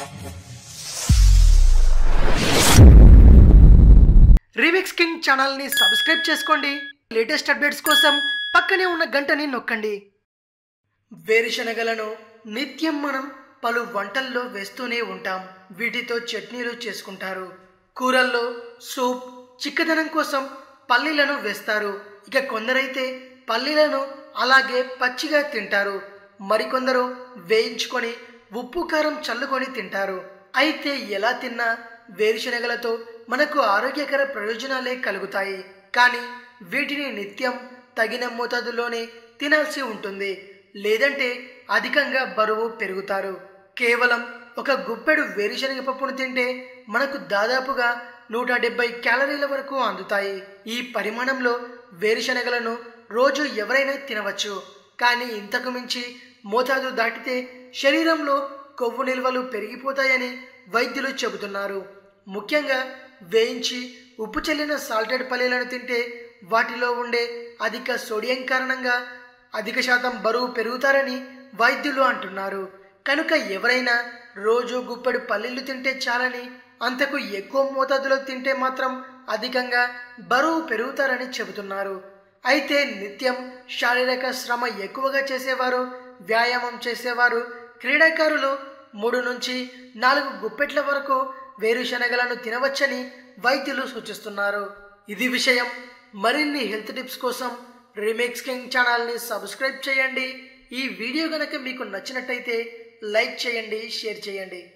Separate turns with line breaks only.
remix king ఛానల్ని subscribe చేసుకోండి latest updates కోసం పక్కనే ఉన్న గంటని నొక్కండి వేరుశనగలను నిత్యం మనం పలు వంటల్లో వేస్తూనే ఉంటాం వీటితో చట్నీలు చేసుకుంటారు కూరల్లో సూప్ చిక్కదనం కోసం పల్లీలను వేస్తారు ఇక కొందరైతే పల్లీలను అలాగే పచ్చిగా తింటారు మరికొందరు వేయించుకొని ఉప్పు కారం చల్లుకొని తింటారు అయితే ఎలా తిన్నా వేరుశనగలతో మనకు ఆరోగ్యకర ప్రయోజనాలే కలుగుతాయి కానీ వీటిని నిత్యం తగిన మోతాదులోనే తినాల్సి ఉంటుంది లేదంటే అధికంగా బరువు పెరుగుతారు కేవలం ఒక గుప్పెడు వేరుశనగ పప్పును తింటే మనకు దాదాపుగా నూట డెబ్బై క్యాలరీల వరకు అందుతాయి ఈ పరిమాణంలో వేరుశనగలను రోజు ఎవరైనా తినవచ్చు కానీ ఇంతకు మించి మోతాదు దాటితే శరీరంలో కొవ్వు నిల్వలు పెరిగిపోతాయని వైద్యులు చెబుతున్నారు ముఖ్యంగా వేయించి ఉప్పు చెల్లిన సాల్టెడ్ పల్లీలను తింటే వాటిలో ఉండే అధిక సోడియం కారణంగా అధిక శాతం బరువు పెరుగుతారని వైద్యులు అంటున్నారు కనుక ఎవరైనా రోజు గుప్పెడు పల్లీలు తింటే చాలని అంతకు ఎక్కువ మోతాదులో తింటే మాత్రం అధికంగా బరువు పెరుగుతారని చెబుతున్నారు అయితే నిత్యం శారీరక శ్రమ ఎక్కువగా చేసేవారు వ్యాయామం చేసేవారు క్రీడాకారులు మూడు నుంచి నాలుగు గుప్పెట్ల వరకు వేరుశనగలను తినవచ్చని వైద్యులు సూచిస్తున్నారు ఇది విషయం మరిన్ని హెల్త్ టిప్స్ కోసం రిమిక్స్ కింగ్ ఛానల్ని సబ్స్క్రైబ్ చేయండి ఈ వీడియో కనుక మీకు నచ్చినట్టయితే లైక్ చేయండి షేర్ చేయండి